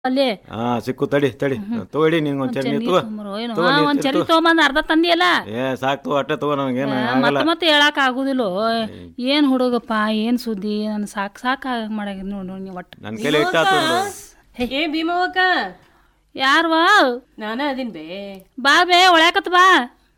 ಅಲ್ಲಿ ಹಾ ಸಿಕ್ಕು ತಡಿ ತಡಿ ತಗೊಳ್ಳಿ ನಿಂಗೆ ಒಂದ್ ಚಟ್ನಿ ತಗೋ ತೊಂಬರು ಏನು ತಗೋ, ಹಾ, ನೀರ್ ಒಂದ್ ತಿಂತು. ಚರಿ ತೊಗೊಂಬಂದ್ ಅರ್ಧ ತಂದಿಯಲ್ಲ ಏ ಸಾಕ್ ತಗೋ ಅಟ್ಟೆ ತಗೋ ನನಗೇನು ಆಗಲ್ಲ ಮತ್ತೆ ಮತ್ತೆ ಹೇಳಕ್ ಆಗುದಿಲ್ಲ ಏನ್ ಹುಡುಗಪ್ಪ ಏನ್ ಸುದ್ದಿ ನನ್ ಸಾಕ್ ಸಾಕ್ ಮಾಡಾಗ ನೋಡ್ ನೋಡ್ ನೀವ್ ಒಟ್ಟು ನನ್ನ ಕೈಲಿ ಇಟ್ಟಾತು ಏ ಭೀಮವ್ವಕ್ಕ ಯಾರ್ವಾ ನಾನ ಅದೀನ್ ಬೇ ಬಾ ಬೇ ಒಳ್ಯಾಕತ್ ಬಾ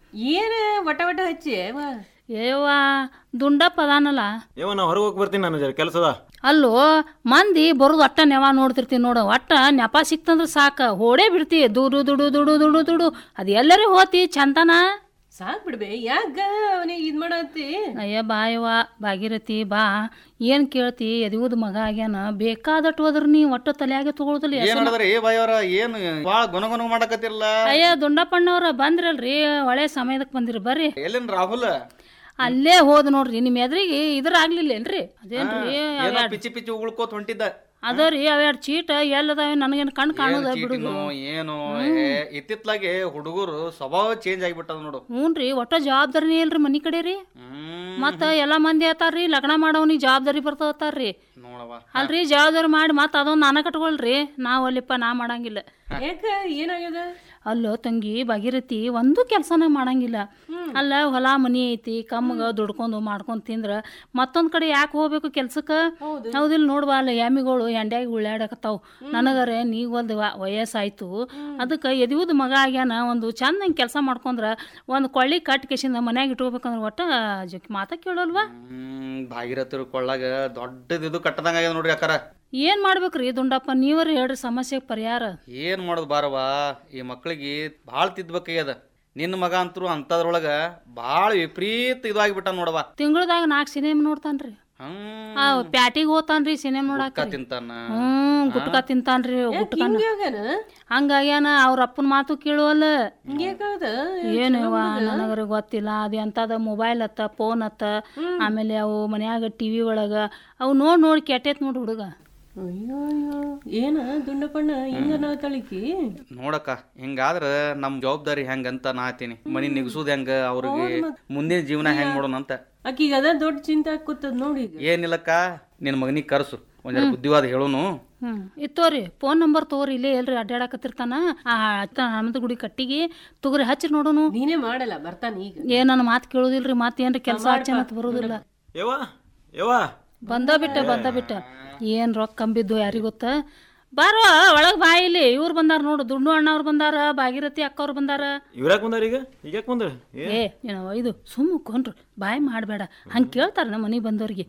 ಏನ ವಟ ವಟ ಹಚ್ಚಿ ಅವ್ವ? ಏವ್ವ ದುಂಡಪ್ಪ ಅದಾನಲ್ಲ ಏವ ನಾ ಹೊರಗೆ ಹೋಗಿ ಬರ್ತೀನಿ ನಾನು ಜರ ಕೆಲಸದ ಅಲ್ಲೋ ಮಂದಿ ಬರೋದು ಒಟ್ಟ ನೆವ ನೋಡ್ತಿರ್ತೀನಿ ನೋಡು ಒಟ್ಟ ನೆಪ ಸಿಕ್ತಂದ್ರ ಸಾಕ ಹೋಡೇ ಬಿಡ್ತಿ ದುಡು ದುಡು ದುಡು ದುಡು ದುಡು ಅದು ಎಲ್ಲರೂ ಹೋತಿ ಚಂತನ ಸಾಕ್ ಬಿಡ್ಬೇ ಯಾಕ ಅವನಿಗೆ ಇದ್ ಮಾಡತ್ತಿ ಅಯ್ಯ ಬಾಯವ್ವ ಭಾಗೀರಥಿ ಬಾ ಏನ್ ಕೇಳ್ತಿ ಎದಿಗುದ್ ಮಗ ಆಗ್ಯಾನ ಬೇಕಾದಟ್ಟು ಹೋದ್ರ ನೀ ಒಟ್ಟು ತಲೆಯಾಗೆ ತಗೊಳುದಿಲ್ಲ ಏನ್ ನಡೆದ್ರಿ ಏ ಬಾಯವ್ರ ಏನ್ ಬಾಳ ಗುಣ ಗುಣ ಮಾಡಕತ್ತಿರಲ್ಲ ಅಯ್ಯ ದುಂಡಪ್ಪಣ್ಣವ್ರ ಬಂದ್ರಲ್ರಿ ಒಳ್ಳೆ ಸಮಯದಕ್ ಬಂದಿರಿ ಬರ್ರಿ ಎಲ್ಲಿನ್ ರಾಹುಲ್ ಅಲ್ಲೇ ಹೋದ್ ನೋಡ್ರಿ ನಿಮ್ ಎದ್ರಿಗೆ ಇದ್ರ ಆಗ್ಲಿಲ್ಲೇನ್ರಿ ಅದೇನ್ರಿ ಏನೋ ಪಿಚ್ಚಿ ಪಿಚ್ಚಿ ಉಳ್ಕೋತ್ ಹೊಂಟಿದ್ದ ಅದರಿ ಅವೆರಡು ಚೀಟ ಎಲ್ಲದಾವ ನನಗೇನ್ ಕಣ್ ಕಾಣುದ ಬಿಡುದು ಚೀಟಿನೋ ಏನು ಏ, ಇತ್ತಿತ್ಲಾಗೆ ಹುಡುಗರು ಸ್ವಭಾವ ಚೇಂಜ್ ಆಗಿಬಿಟ್ಟದ ನೋಡು ಹ್ಞೂನ್ರಿ ಒಟ್ಟ ಜವಾಬ್ದಾರಿನೇ ಇಲ್ರಿ ಮನಿ ಕಡೆ ರೀ ಹ್ಮ್ ಮತ್ತ ಎಲ್ಲಾ ಮಂದಿ ಆತಾರ್ರಿ ಲಗ್ನ ಮಾಡವ್ನಿಗೆ ಜವಾಬ್ದಾರಿ ಬರ್ತದತ್ತಾರ್ರಿ ನೋಡವ ಅಲ್ರಿ ಜವಾಬ್ದಾರಿ ಮಾಡಿ ಮತ್ತ ಅದೊಂದು ನಾನ ಕಟ್ಕೊಳ್ರಿ ನಾವ್ ಅಲ್ಲಿಪ್ಪ ನಾ ಮಾಡಂಗಿಲ್ಲ ಯಾಕ ಏನಾಗ್ಯದ ಅಲ್ಲೋ ತಂಗಿ ಭಾಗೀರಥಿ ಒಂದು ಕೆಲಸನ ಮಾಡಂಗಿಲ್ಲ ಅಲ್ಲ ಹೊಲ ಮನಿ ಐತಿ ಕಮ್ಮಗ ದುಡ್ಕೊಂಡು ಮಾಡ್ಕೊಂಡ್ ತಿಂದ್ರ ಮತ್ತೊಂದ್ ಕಡೆ ಯಾಕೆ ಹೋಗ್ಬೇಕು ಕೆಲ್ಸಕ್ಕ ಹೌದಿಲ್ಲ ನೋಡ್ವಾ ಅಲ್ಲ ಎಮ್ಮಿಗಳು ಎಂಡ್ಯಾಗಿ ಉಳ್ಳಾಡಕತ್ತಾವ್ ನನಗರೆ ನೀಗ ಒಂದು ವಯಸ್ಸಾಯ್ತು ಅದಕ್ಕೆ ಎದಿಯುದ್ ಮಗ ಆಗ್ಯಾನ ಒಂದು ಚಂದಂಗೆ ಕೆಲಸ ಮಾಡ್ಕೊಂಡ್ರ ಒಂದು ಕೊಳ್ಳಿ ಕಟ್ ಕೇಸಿಂದ ಮನ್ಯಾಗ ಇಟ್ಕೋಬೇಕಂದ್ರ ಒಟ್ಟ ಜಕ್ ಮಾತ ಕೇಳಲ್ವಾ ಹ್ಮ್ ಭಾಗೀರಥಿರ ಕೊಳ್ಳಾಗ ದೊಡ್ಡದ ಇದು ಕಟ್ಟದಂಗ ಆಗ್ಯದ ನೋಡ್ರಿ ಅಕ್ಕಾರ ಏನ್ ಮಾಡ್ಬೇಕ್ರಿ ದುಂಡಪ್ಪ ನೀವರ ಹೇಳ್ರಿ ಸಮಸ್ಯೆಗೆ ಪರಿಹಾರ ಏನ್ ಮಾಡೋದು ಬಾರವಾ ಈ ಮಕ್ಳಿಗೆ ಭಾಳ ತಿದ್ಬೇಕಾಗ್ಯದ ನಿನ್ನ ಮಗ ಅಂತರೂ ಅಂತದ್ರೊಳಗ ಭಾಳ ವಿಪರೀತ ಇದಾಗಿಬಿಟ್ಟ ನೋಡವ ತಿಂಗಳದಾಗ ನಾಲ್ಕು ಸಿನಿಮಾ ನೋಡ್ತಾನ್ರಿ ಹ್ಮ್ ಆ ಪ್ಯಾಟಿಗೆ ಹೋತಾನ್ರಿ ಸಿನಿಮಾ ನೋಡಾಕ ಗುಟ್ಕಾ ತಿಂತಾನ ಹ್ಮ್ ಗುಟ್ಕಾ ತಿಂತಾನ್ರಿ ಗುಟ್ಕಾ ಹಿಂಗ್ಯಾಗನ ಹಂಗಾಗ್ಯಾನ ಅವ್ರ ಅಪ್ಪನ ಮಾತು ಕೇಳುವಲ್ಲ ಹಿಂಗ್ಯಾಕದ ಏನವ್ವ ನನಗರ ಗೊತ್ತಿಲ್ಲ ಅದು ಎಂತದ ಮೊಬೈಲ್ ಅತ್ತ ಫೋನ್ ಅತ್ತ ಆಮೇಲೆ ಅವು ಮನ್ಯಾಗ ಟಿವಿ ಒಳಗ ಅವು ನೋಡ್ ನೋಡಿ ಕೆಟ್ಟೈತ್ ನೋಡ್ ಹುಡುಗ ಅಯ್ಯೋ ಅಯ್ಯೋ ಏನ ದುಂಡಪ್ಪಣ್ಣ ಹಿಂಗ ನಾ ತಳಿಕಿ ನೋಡಕ್ಕ ಹಿಂಗಾದ್ರ ನಮ್ ಜವಾಬ್ದಾರಿ ಹೆಂಗಂತ ನಾ ಆತೀನಿ ಮನಿ ನಿಗ್ಸುದ್ ಹೆಂಗ ಅವ್ರಿಗೆ ಮುಂದಿನ ಜೀವನ ಹೆಂಗ್ ಮಾಡೋಣ ಅಂತ ಆಕಿಗ ಅದ ದೊಡ್ಡ ಚಿಂತೆ ಆಕೂತದ ನೋಡಿ ಈಗ ಏನಿಲ್ಲಕ್ಕ ನಿನ್ ಮಗನಿಗೆ ಕರ್ಸು ಒಂದ್ ಬುದ್ಧಿವಾದ ಹೇಳೋನು ಹ್ಮ್ ಇತ್ತೋರಿ ಫೋನ್ ನಂಬರ್ ತಗೋರಿ ಇಲ್ಲೇ ಎಲ್ರಿ ಅಡ್ಡಾಡಕತ್ತಿರ್ತಾನ ಆ ಅತ್ತ ಹನುಮಂತ ಗುಡಿ ಕಟ್ಟಿಗೆ ತುಗ್ರಿ ಹಚ್ಚಿ ನೋಡುನು ನೀನೇ ಮಾಡಲ್ಲ ಬರ್ತಾನ ಈಗ ಏ ನನ್ನ ಮಾತು ಕೇಳುದಿಲ್ರಿ ಮಾತು ಏನ್ರಿ ಕೆಲಸ ಹಚ್ಚನತ್ ಬರುದಿಲ್ಲ ಯವ್ವ ಯವ್ವ ಬಂದ ಬಿಟ್ಟ ಬಂದ ಬಿಟ್ಟ ಏನ್ ರೊಕ್ಕ ಕಂಬಿದ್ದು ಯಾರಿಗ್ ಗೊತ್ತ ಬಾರೋ ಒಳಗ್ ಬಾ ಇಲ್ಲಿ ಇವ್ರು ಬಂದಾರ ನೋಡು ದುಂಡು ಅಣ್ಣವ್ರು ಬಂದಾರ ಭಾಗೀರಥಿ ಅಕ್ಕವ್ರು ಬಂದಾರ ಇವ್ರ್ಯಾಕ್ ಬಂದಾರ ಈಗ ಈಗ ಯಾಕೆ ಬಂದಾರ ಏ ಏ ಏನವ ಇದು ಸುಮ್ಮ ಕೊಂಡ್ರು ಬಾಯ್ ಮಾಡಬೇಡ ಹಂಗೆ ಕೇಳ್ತಾರ ನಮ್ಮ ಮನೆಗೆ ಬಂದವ್ರಿಗೆ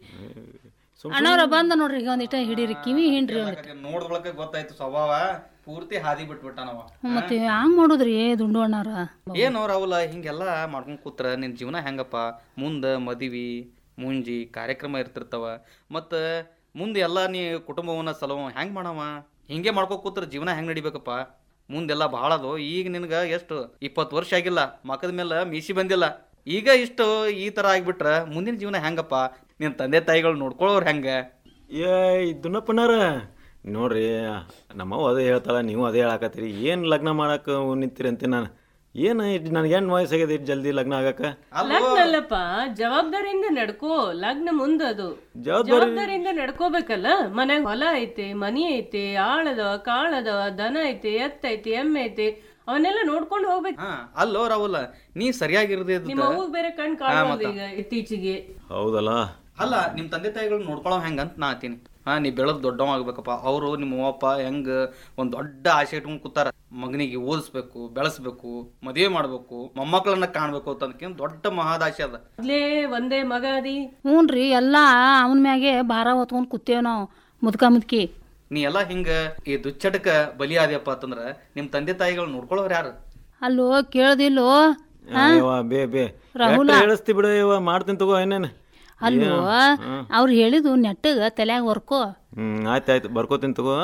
ಅಣ್ಣವ್ರ ಬಂದ ನೋಡ್ರಿ ಈಗ ಒಂದಿಟ ಹಿಡೀರಿ ಕಿವಿ ಹಿಂಡ್ರಿ ಒಂದಿಟ ನೋಡ್ದೊಳಕ ಗೊತ್ತಾಯ್ತು ಸ್ವಭಾವ ಪೂರ್ತಿ ಹಾದಿ ಬಿಟ್ಬಿಟ್ಟಾನವ ಮತ್ತೆ ಹಂಗ್ ಮಾಡುದ್ರಿ ದುಂಡು ಅಣ್ಣಾರ ಏನು ರಾಹುಲ ಹಿಂಗೆಲ್ಲ ಮಾಡ್ಕೊಂಡ್ ಕೂತ್ರ ನಿನ್ ಜೀವನ ಹೆಂಗಪ್ಪ ಮುಂದ ಮದಿವಿ ಮುಂಜಿ ಕಾರ್ಯಕ್ರಮ ಇರ್ತಿರ್ತಾವ ಮತ್ತ ಮುಂದೆ ಎಲ್ಲ ನೀ ಕುಟುಂಬವನ್ನ ಸಲವ ಹೆಂಗ್ ಮಾಡವ ಹಿಂಗೆ ಮಾಡ್ಕೋ ಕೂತ್ರ ಜೀವನ ಹೆಂಗ್ ನಡಿಬೇಕಪ್ಪ ಮುಂದೆಲ್ಲ ಭಾಳ ಅದು ಈಗ ನಿನಗ ಎಷ್ಟು ಇಪ್ಪತ್ತು ವರ್ಷ ಆಗಿಲ್ಲ ಮಕದ ಮೇಲೆ ಮೀಸಿ ಬಂದಿಲ್ಲ ಈಗ ಇಷ್ಟು ಈ ತರ ಆಗ್ಬಿಟ್ರ ಮುಂದಿನ ಜೀವನ ಹೆಂಗಪ್ಪ ನಿನ್ ತಂದೆ ತಾಯಿಗಳು ನೋಡ್ಕೊಳ್ಳೋರು ಹೆಂಗ ಏ ದುನ್ನಪ್ಪನಾರ ನೋಡ್ರಿ ನಮ್ಮವ್ವ ಅದೇ ಹೇಳ್ತಾಳ ನೀವು ಅದೇ ಹೇಳಾಕತ್ತೀರಿ ಏನು ಲಗ್ನ ಮಾಡಕ್ಕೆ ನಿಂತೀರಿ ಅಂತ ನಾನು ಏನು ಇಟ್ಟು ನನಗೆ ಏನು ವಯಸ್ಸಾಗ್ಯದ ಇಟ್ಟು ಜಲ್ದಿ ಲಗ್ನ ಆಗಕ್ಕೆ ಲಗ್ನ ಅಲ್ಲಪ್ಪ ಜವಾಬ್ದಾರಿಯಿಂದ ನಡ್ಕೋ ಲಗ್ನ ಮುಂದದು ಜವಾಬ್ದಾರಿ ಜವಾಬ್ದಾರಿಯಿಂದ ನಡ್ಕೋಬೇಕಲ್ಲ ಮನ್ಯಾಗ ಹೊಲ ಐತೆ ಮನಿ ಐತೆ ಆಳದವ ಕಾಳದವ ದನ ಐತೆ ಎತ್ತ ಐತಿ ಎಮ್ಮೆ ಐತೆ ಅವನ್ನೆಲ್ಲ ನೋಡ್ಕೊಂಡು ಹೋಗ್ಬೇಕು ಹಾ ಅಲ್ಲೋ ರಾಹುಲ ನೀ ಸರಿಯಾಗಿರದೆ ನಿಮ್ಮ ಅವ್ವಗ್ ಬೇರೆ ಕಣ್ ಕಾಣೋದು ಈಗ ಇತ್ತೀಚೆಗೆ ಹೌದಲ್ಲ ಅಲ್ಲ ನಿಮ್ ತಂದೆ ತಾಯಿಗಳು ನೋಡ್ಕೊಳ್ಳೋ ಹೆಂಗ ಅಂತ ನಾ ಆತೀನಿ ಹಾ ನೀ ಬೆಳೆದ್ ದೊಡ್ಡವ ಆಗ್ಬೇಕಪ್ಪ ಅವರು ನಿಮ್ಮ ಅವ್ವಪ್ಪ ಹೆಂಗ ಒಂದ್ ದೊಡ್ಡ ಆಸೆ ಇಟ್ಕೊಂಡ್ ಕೂತಾರ ಮಗನಿಗೆ ಓದಿಸ್ಬೇಕು ಬೆಳೆಸ್ಬೇಕು ಮದುವೆ ಮಾಡ್ಬೇಕು ಮೊಮ್ಮಕ್ಕಳನ್ನ ಕಾಣ್ಬೇಕು ಅಂತ ದೊಡ್ಡ ಮಹಾದಾಶೆ ಅದ ಮೊದ್ಲೇ ಒಂದೇ ಮಗ ಅದಿ ಹ್ಞೂನ್ರಿ ಎಲ್ಲ ಅವನ ಮ್ಯಾಗೆ ಭಾರ ಹೊತ್ಕೊಂಡ್ ಕೂತೇವ್ ನಾವು ಮುದ್ಕ ಮುದ್ಕಿ ನೀ ಎಲ್ಲ ಹಿಂಗ ಈ ದುಚ್ಚಟಕ ಬಲಿ ಆದ್ಯಪ್ಪ ಅಂತಂದ್ರ ನಿಮ್ ತಂದೆ ತಾಯಿಗಳು ನೋಡ್ಕೊಳ್ಳೋರು ಯಾರು ಅಲ್ಲೋ ಕೇಳ್ದಿಲ್ಲೋ ಯವ್ವ ಬೇ ಬೇ ಎಷ್ಟ್ ಹೇಳಿಸ್ತಿ ಬಿಡು ಯವ್ವ ಮಾಡ್ತೀನಿ ತಗೋ ಏನೇನು ಅಲ್ಲೋ ಅವ್ರು ಹೇಳಿದ್ದು ನೆಟ್ಟಗ ತಲ್ಯಾಗ ವರ್ಕೋ ಹ್ಮ್ ಆಯ್ತು ಆಯ್ತು ಬರ್ಕೋತೀನಿ ತಗೋ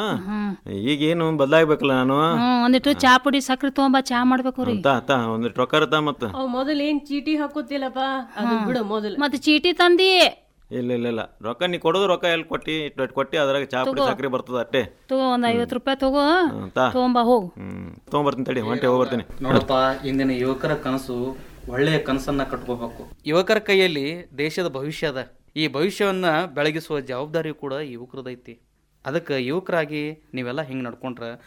ಈಗೇನು ಬದಲಾಗ್ಬೇಕಲ್ಲ ನಾನು ಹ್ಮ್ ಒಂದಿಟ್ಟು ಚಾ ಪುಡಿ ಸಕ್ರೆ ತಗೊಂಬ ಚಾ ಮಾಡ್ಬೇಕು ರೀ ತಾ ತಾ ಒಂದಿಟ್ಟು ರೊಕ್ಕ ಇರ್ತಾ ಮತ್ತೆ ಅವ್ ಮೊದಲ್ ಏನ್ ಚೀಟಿ ಹಾಕೋತಿಲ್ಲಪ್ಪ ಅದು ಬಿಡು ಮೊದಲು ಮತ್ತೆ ಚೀಟಿ ತಂದಿ ಇಲ್ಲ ಇಲ್ಲ ಇಲ್ಲ ರೊಕ್ಕ ನೀ ಕೊಡೋದು ರೊಕ್ಕ ಎಲ್ಲಿ ಕೊಟ್ಟಿ ಇಟ್ಟು ಇಟ್ಟು ಕೊಟ್ಟಿ ಅದ್ರಾಗ ಚಾ ಪುಡಿ ಸಕ್ರೆ ಬರ್ತದ ಅಟ್ಟೆ ತಗೋ ಒಂದ್ ಐವತ್ತು ರೂಪಾಯಿ ತಗೋ ಹ್ಮ್, ತಾ ತಗೊಂಬ ಹೋಗು ಹ್ಮ್ ತೊಗೊಂಬರ್ತೀನಿ ತಡಿ ಹೊಂಟೆ ಹೋಗ್ಬರ್ತೀನಿ ನೋಡಪ್ಪ ಇಂದಿನ ಯುವಕರ ಕನಸು ಒಳ್ಳೆಯ ಕನಸನ್ನ ಕಟ್ಕೋಬೇಕು ಯುವಕರ ಕೈಯಲ್ಲಿ ದೇಶದ ಭವಿಷ್ಯ ಅದ ಈ ಭವಿಷ್ಯವನ್ನ ಬೆಳಗಿಸುವ ಜವಾಬ್ದಾರಿ ಕೂಡ ಯುವಕರದೈತಿ ಅದಕ್ಕೆ ಯುವಕರಾಗಿ ನೀವೆಲ್ಲ ಹಿಂಗೆ ನಡ್ಕೊಂಡ್ರೆ